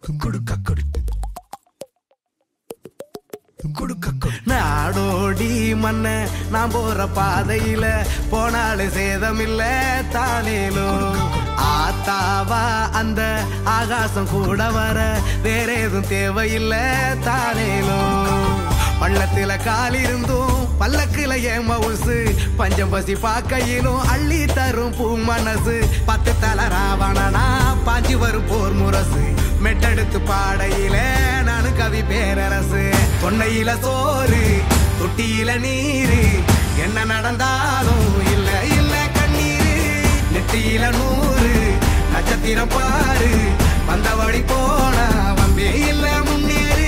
நாடோடி மண்ண நான் போற பாதையில போனாலே சேதமில்ல தானேலும் ஆத்தாவா அந்த ஆகாசம் கூட வர வேற எதுவும் தேவையில்ல தானேலும் பள்ளத்துல கால் இருந்தும் பல்லக்குல ஏன் மவுசு பஞ்சம் பசி பார்க்கையிலும் அள்ளி தரும் பூ மனசு பத்து தல ராவணனா பாஞ்சி வரும் போர் முரசு மெட்டெடுத்து பாடையில நானு கவி பேரரசு பொன்னையில சோறு தொட்டியில நீரு என்ன நடந்தாலும் இல்ல இல்ல கண்ணீரு நெத்தியில நூறு நட்சத்திரம் பாரு வந்த வழி போனா வம்பே இல்ல முன்னேறு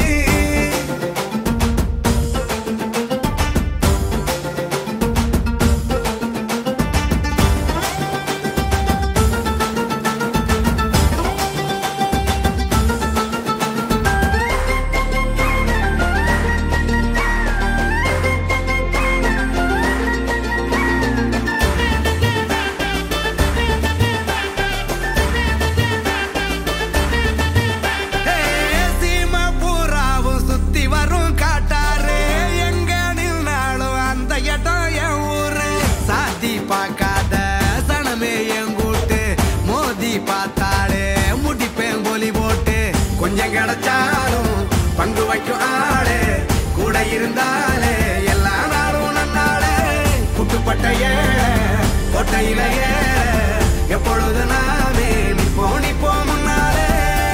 சீமா பூராவும் சுத்தி வரும் காட்டாரு எங்க நின்னாலும் அந்த இடம் என் ஊரு சாத்தி பார்க்காத சனமே என் கூட்டு மோதி பார்த்தாலே முடிப்பேன் கோலி போட்டு கொஞ்சம் கிடைச்சாலும் பங்கு வைக்கும் ஆளு கூட இருந்தாலே எல்லா நாளும் நன்னாளே குட்டுப்பட்ட ஏழை கோட்டையில ஏழை எப்பொழுது நாமே நிப்போ நிப்போ முன்னாலே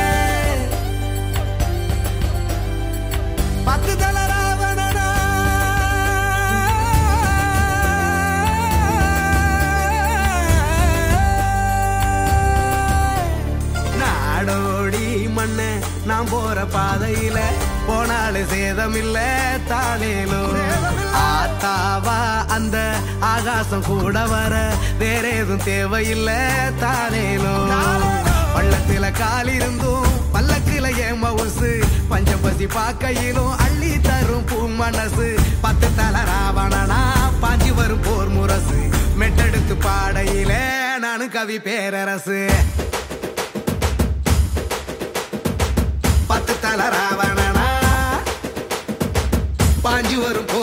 பத்து தல ராவணனா நாடோடி மண்ண நான் போற பாதையில போனாலே சேதமில்ல தானேலும் ஆத்தாவா அந்த ஆகாசம் கூட வர வேற எதுவும் தேவையில்ல தானேலும் பள்ளத்துல கால் இருந்தும் பல்லக்குல ஏன் மவுசு பஞ்சம் பசி பார்க்கையிலும் அள்ளி தரும் பூ மனசு பத்து தல ராவணனா பாஞ்சி வரும் போர் முரசு மெட்டெடுத்து பாடையில நானு கவி பேரரசு பத்து தல ராவணனா பாஞ்சி வரும் போர்